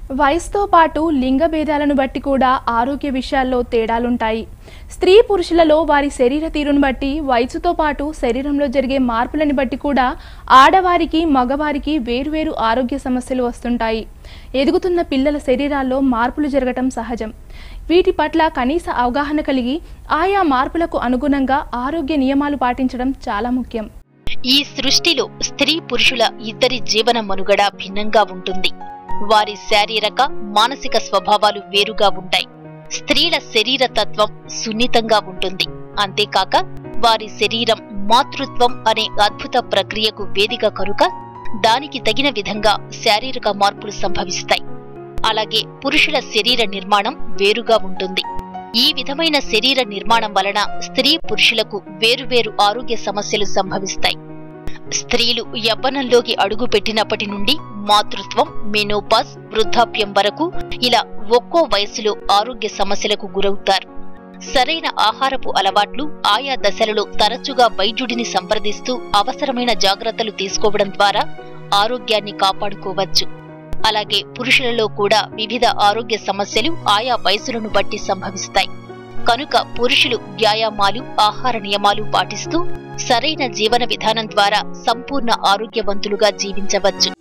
వయసుతో పాటు లింగ భేదాలను బట్టి కూడా ఆరోగ్య విషయాల్లో తేడాలుంటాయి స్త్రీ పురుషులలో వారి శరీర తీరును బట్టి వయసుతో పాటు శరీరంలో జరిగే మార్పులని బట్టి కూడా ఆడవారికి మగవారికి వేరువేరు ఆరోగ్య సమస్యలు వస్తుంటాయి ఎదుగుతున్న పిల్లల శరీరాల్లో మార్పులు జరగటం సహజం వీటి పట్ల కనీస అవగాహన కలిగి ఆయా మార్పులకు అనుగుణంగా ఆరోగ్య నియమాలు పాటించడం చాలా ముఖ్యం ఈ సృష్టిలో స్త్రీ పురుషుల ఇద్దరి జీవన మనుగడ భిన్నంగా ఉంటుంది వారి శారీరక మానసిక స్వభావాలు వేరుగా ఉంటాయి స్త్రీల శరీర తత్వం సున్నితంగా ఉంటుంది అంతేకాక వారి శరీరం మాతృత్వం అనే అద్భుత ప్రక్రియకు వేదిక కనుక దానికి తగిన విధంగా శారీరక మార్పులు సంభవిస్తాయి అలాగే పురుషుల శరీర నిర్మాణం వేరుగా ఉంటుంది ఈ విధమైన శరీర నిర్మాణం వలన స్త్రీ పురుషులకు వేరువేరు ఆరోగ్య సమస్యలు సంభవిస్తాయి స్త్రీలు యవ్వనంలోకి అడుగు పెట్టినప్పటి నుండి మాతృత్వం మెనోపాస్ వృద్ధాప్యం వరకు ఇలా ఒక్కో వయసులో ఆరోగ్య సమస్యలకు గురవుతారు సరైన ఆహారపు అలవాట్లు ఆయా దశలలో తరచుగా వైద్యుడిని సంప్రదిస్తూ అవసరమైన జాగ్రత్తలు తీసుకోవడం ద్వారా ఆరోగ్యాన్ని కాపాడుకోవచ్చు అలాగే పురుషులలో కూడా వివిధ ఆరోగ్య సమస్యలు ఆయా వయసులను బట్టి సంభవిస్తాయి కనుక పురుషులు వ్యాయామాలు ఆహార నియమాలు పాటిస్తూ సరైన జీవన విధానం ద్వారా సంపూర్ణ ఆరోగ్యవంతులుగా జీవించవచ్చు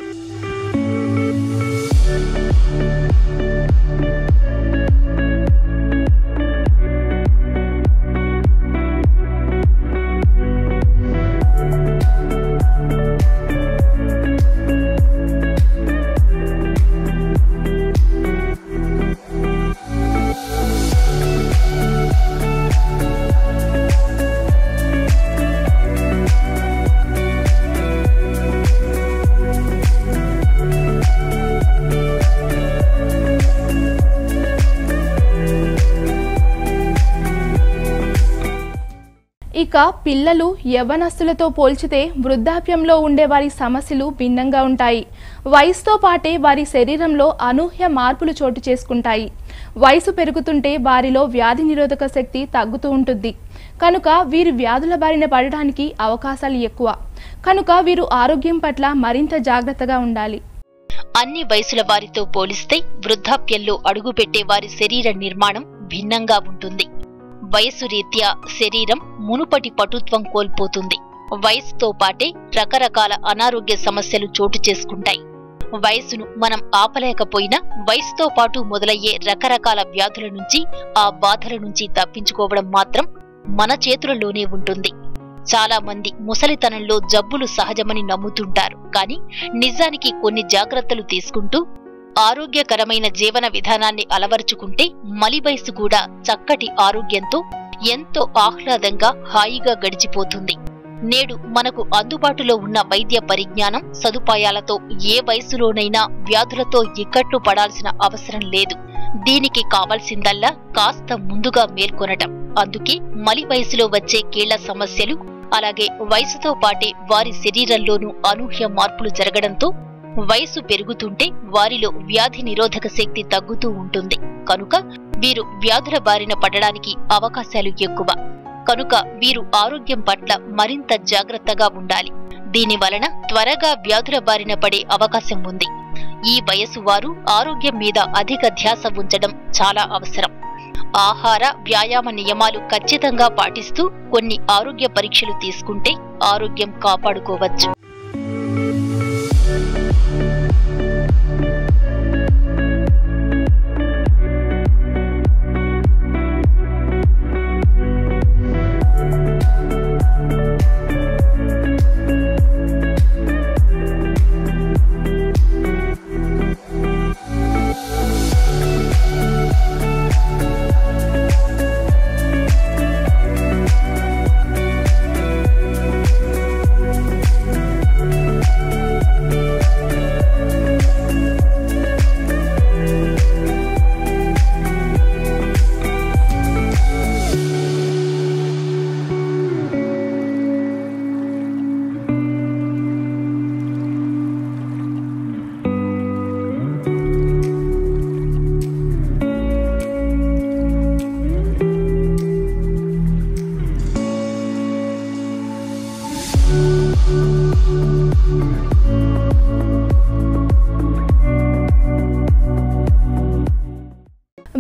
ఇక పిల్లలు యవ్వనస్తులతో పోల్చితే వృద్ధాప్యంలో ఉండే వారి సమస్యలు భిన్నంగా ఉంటాయి వయసుతో పాటే వారి శరీరంలో అనూహ్య మార్పులు చోటు చేసుకుంటాయి వయసు పెరుగుతుంటే వారిలో వ్యాధి నిరోధక శక్తి తగ్గుతూ ఉంటుంది కనుక వీరు వ్యాధుల బారిన పడడానికి అవకాశాలు ఎక్కువ కనుక వీరు ఆరోగ్యం పట్ల మరింత జాగ్రత్తగా ఉండాలి అన్ని వయసుల వారితో పోలిస్తే వృద్ధాప్యంలో అడుగుపెట్టే వారి శరీర నిర్మాణం భిన్నంగా ఉంటుంది వయసు రీత్యా శరీరం మునుపటి పటుత్వం కోల్పోతుంది వయసుతో పాటే రకరకాల అనారోగ్య సమస్యలు చోటు చేసుకుంటాయి వయసును మనం ఆపలేకపోయినా వయసుతో పాటు మొదలయ్యే రకరకాల వ్యాధుల నుంచి ఆ బాధల నుంచి తప్పించుకోవడం మాత్రం మన చేతులలోనే ఉంటుంది చాలా మంది ముసలితనంలో జబ్బులు సహజమని నమ్ముతుంటారు కానీ నిజానికి కొన్ని జాగ్రత్తలు తీసుకుంటూ ఆరోగ్యకరమైన జీవన విధానాన్ని అలవరుచుకుంటే మలి వయసు కూడా చక్కటి ఆరోగ్యంతో ఎంతో ఆహ్లాదంగా హాయిగా గడిచిపోతుంది నేడు మనకు అందుబాటులో ఉన్న వైద్య పరిజ్ఞానం సదుపాయాలతో ఏ వయసులోనైనా వ్యాధులతో ఇక్కట్లు పడాల్సిన అవసరం లేదు దీనికి కావాల్సిందల్లా కాస్త ముందుగా మేల్కొనటం అందుకే మలి వయసులో వచ్చే కీళ్ల సమస్యలు అలాగే వయసుతో పాటే వారి శరీరంలోనూ అనూహ్య మార్పులు జరగడంతో వయసు పెరుగుతుంటే వారిలో వ్యాధి నిరోధక శక్తి తగ్గుతూ ఉంటుంది కనుక వీరు వ్యాధుల బారిన పడడానికి అవకాశాలు ఎక్కువ కనుక వీరు ఆరోగ్యం పట్ల మరింత జాగ్రత్తగా ఉండాలి దీని వలన త్వరగా వ్యాధుల బారిన పడే అవకాశం ఉంది ఈ వయసు వారు ఆరోగ్యం మీద అధిక ధ్యాస ఉంచడం చాలా అవసరం ఆహార వ్యాయామ నియమాలు ఖచ్చితంగా పాటిస్తూ కొన్ని ఆరోగ్య పరీక్షలు తీసుకుంటే ఆరోగ్యం కాపాడుకోవచ్చు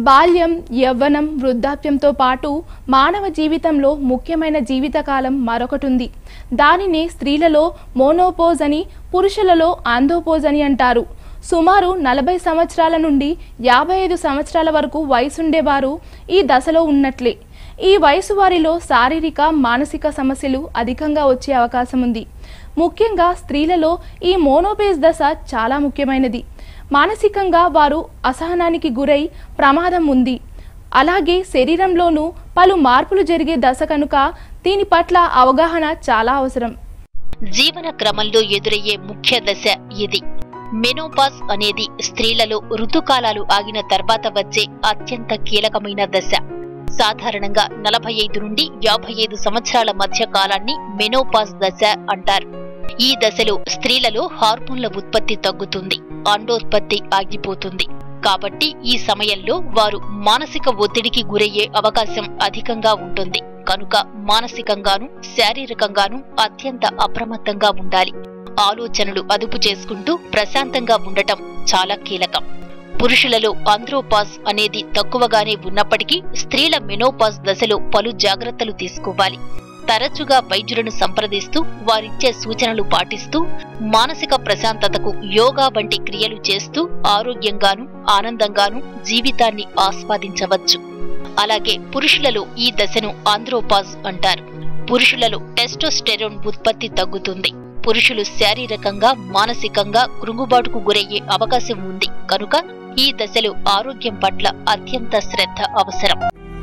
బాల్యం యవ్వనం వృద్ధాప్యంతో పాటు మానవ జీవితంలో ముఖ్యమైన జీవితకాలం మరొకటి ఉంది దానిని స్త్రీలలో మోనోపోజ్ అని పురుషులలో ఆందోపోజ్ అని అంటారు సుమారు నలభై సంవత్సరాల నుండి యాభై ఐదు సంవత్సరాల వరకు వయసుండేవారు ఈ దశలో ఉన్నట్లే ఈ వయసు వారిలో శారీరక మానసిక సమస్యలు అధికంగా వచ్చే అవకాశం ఉంది ముఖ్యంగా స్త్రీలలో ఈ మోనోపేజ్ దశ చాలా ముఖ్యమైనది మానసికంగా వారు అసహనానికి గురై ప్రమాదం ఉంది అలాగే శరీరంలోనూ పలు మార్పులు జరిగే దశ కనుక దీని పట్ల అవగాహన చాలా అవసరం జీవన క్రమంలో ఎదురయ్యే ముఖ్య దశ ఇది మెనోపాస్ అనేది స్త్రీలలో ఋతుకాలాలు ఆగిన తర్వాత వచ్చే అత్యంత కీలకమైన దశ సాధారణంగా నలభై ఐదు నుండి యాభై ఐదు సంవత్సరాల మధ్య కాలాన్ని మెనోపాస్ దశ అంటారు ఈ దశలో స్త్రీలలో హార్మోన్ల ఉత్పత్తి తగ్గుతుంది అండోత్పత్తి ఆగిపోతుంది కాబట్టి ఈ సమయంలో వారు మానసిక ఒత్తిడికి గురయ్యే అవకాశం అధికంగా ఉంటుంది కనుక మానసికంగాను శారీరకంగాను అత్యంత అప్రమత్తంగా ఉండాలి ఆలోచనలు అదుపు చేసుకుంటూ ప్రశాంతంగా ఉండటం చాలా కీలకం పురుషులలో ఆంధ్రోపాస్ అనేది తక్కువగానే ఉన్నప్పటికీ స్త్రీల మెనోపాస్ దశలో పలు జాగ్రత్తలు తీసుకోవాలి తరచుగా వైద్యులను సంప్రదిస్తూ వారిచ్చే సూచనలు పాటిస్తూ మానసిక ప్రశాంతతకు యోగా వంటి క్రియలు చేస్తూ ఆరోగ్యంగాను ఆనందంగాను జీవితాన్ని ఆస్వాదించవచ్చు అలాగే పురుషులలో ఈ దశను ఆంధ్రోపాజ్ అంటారు పురుషులలో టెస్టోస్టెరోన్ ఉత్పత్తి తగ్గుతుంది పురుషులు శారీరకంగా మానసికంగా కృంగుబాటుకు గురయ్యే అవకాశం ఉంది కనుక ఈ దశలో ఆరోగ్యం పట్ల అత్యంత శ్రద్ధ అవసరం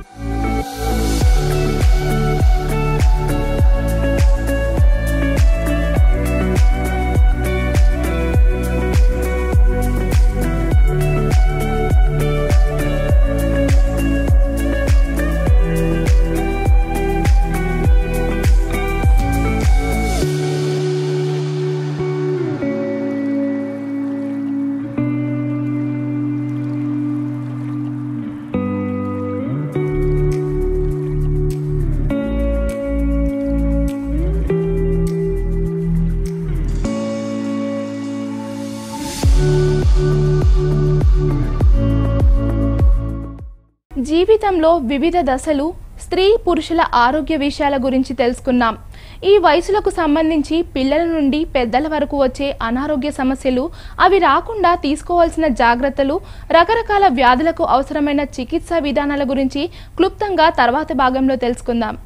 జీవితంలో వివిధ దశలు స్త్రీ పురుషుల ఆరోగ్య విషయాల గురించి తెలుసుకున్నాం ఈ వయసులకు సంబంధించి పిల్లల నుండి పెద్దల వరకు వచ్చే అనారోగ్య సమస్యలు అవి రాకుండా తీసుకోవాల్సిన జాగ్రత్తలు రకరకాల వ్యాధులకు అవసరమైన చికిత్సా విధానాల గురించి క్లుప్తంగా తర్వాత భాగంలో తెలుసుకుందాం